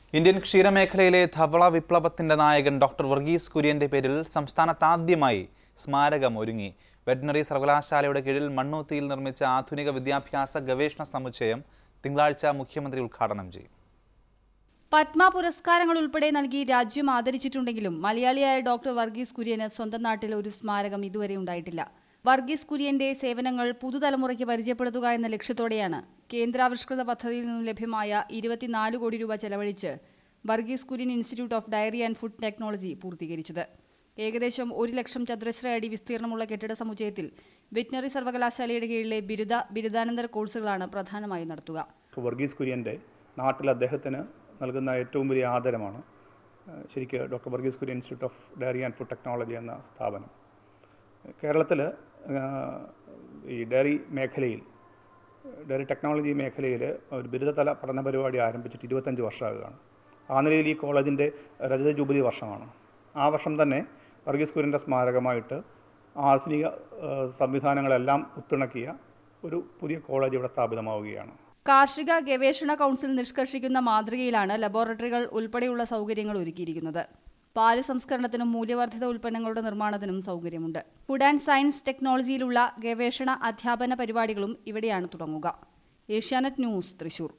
Indian ക്ഷീരമേഖലയിലെ ധവള വിപ്ലവത്തിന്റെ നായകൻ doctor Varghese കുര്യന്റെ പേരിൽ സംസ്ഥാനത്താദ്യമായി സ്മാരകം ഒരുങ്ങി വെറ്റിനറി സർവകലാശാലയുടെ കീഴിൽ മണ്ണൂത്തിയിൽ നിർമ്മിച്ച ആധുനിക വിദ്യാഭ്യാസ ഗവേഷണ സമുച്ചയം തിങ്കളാഴ്ച മുഖ്യമന്ത്രി ഉദ്ഘാടനം ചെയ്യും പത്മ പുരസ്കാരങ്ങൾ ഉൾപ്പെടെ നൽകി രാജ്യം ആദരിച്ചിട്ടുണ്ടെങ്കിലും മലയാളിയായ ഡോക്ടർ വർഗീസ് കുര്യന് സ്വന്തം നാട്ടിൽ ഒരു സ്മാരകം ഇതുവരെ ഉണ്ടായിട്ടില്ല വർഗീസ് കുര്യന്റെ സേവനങ്ങൾ പുതുതലമുറയ്ക്ക് പരിചയപ്പെടുത്തുക എന്ന ലക്ഷ്യത്തോടെയാണ് കേന്ദ്രാവിഷ്കൃത പദ്ധതിയിൽ നിന്നും ലഭ്യമായ ഇരുപത്തിനാല് കോടി രൂപ ചെലവഴിച്ച് Varghese Kurien institute of dairy and food technology പൂർത്തീകരിച്ചത് ഏകദേശം ഒരു ലക്ഷം ചതുരശ്ര അടി വിസ്തീർണമുള്ള കെട്ടിട സമുച്ചയത്തിൽ വെറ്റിനറി സർവകലാശാലയുടെ കീഴിലെ ബിരുദ ബിരുദാനന്തര കോഴ്സുകളാണ് പ്രധാനമായും നടത്തുക വർഗീസ് കുര്യൻ്റെ നാട്ടിൽ അദ്ദേഹത്തിന് നൽകുന്ന ഏറ്റവും വലിയ ആദരമാണ് ശരിക്ക് doctor Varghese Kurien institute of dairy and food technology എന്ന സ്ഥാപനം കേരളത്തിൽ ഈ ഡയറി മേഖലയിൽ ഡയറി ടെക്നോളജി മേഖലയിൽ ഒരു ബിരുദതല പഠന പരിപാടി ആരംഭിച്ചിട്ട് ഇരുപത്തഞ്ച് വർഷമാകുകയാണ് ആ നിലയിൽ ഈ കോളേജിൻ്റെ രജത ജൂബിലി വർഷമാണ് ആ വർഷം തന്നെ വർഗീസ് കുര്യൻ്റെ സ്മാരകമായിട്ട് ആധുനിക സംവിധാനങ്ങളെല്ലാം ഒത്തിണക്കിയ ഒരു പുതിയ കോളേജ് ഇവിടെ സ്ഥാപിതമാവുകയാണ് കാർഷിക ഗവേഷണ കൗൺസിൽ നിഷ്കർഷിക്കുന്ന മാതൃകയിലാണ് ലബോറട്ടറികൾ ഉൾപ്പെടെയുള്ള സൗകര്യങ്ങൾ ഒരുക്കിയിരിക്കുന്നത് പാല് സംസ്കരണത്തിനും മൂല്യവർദ്ധിത ഉൽപ്പന്നങ്ങളുടെ നിർമ്മാണത്തിനും സൗകര്യമുണ്ട് ഫുഡ് ആൻഡ് സയൻസ് ടെക്നോളജിയിലുള്ള ഗവേഷണ അധ്യാപന പരിപാടികളും ഇവിടെയാണ് തുടങ്ങുക ഏഷ്യാനെറ്റ് ന്യൂസ് തൃശൂർ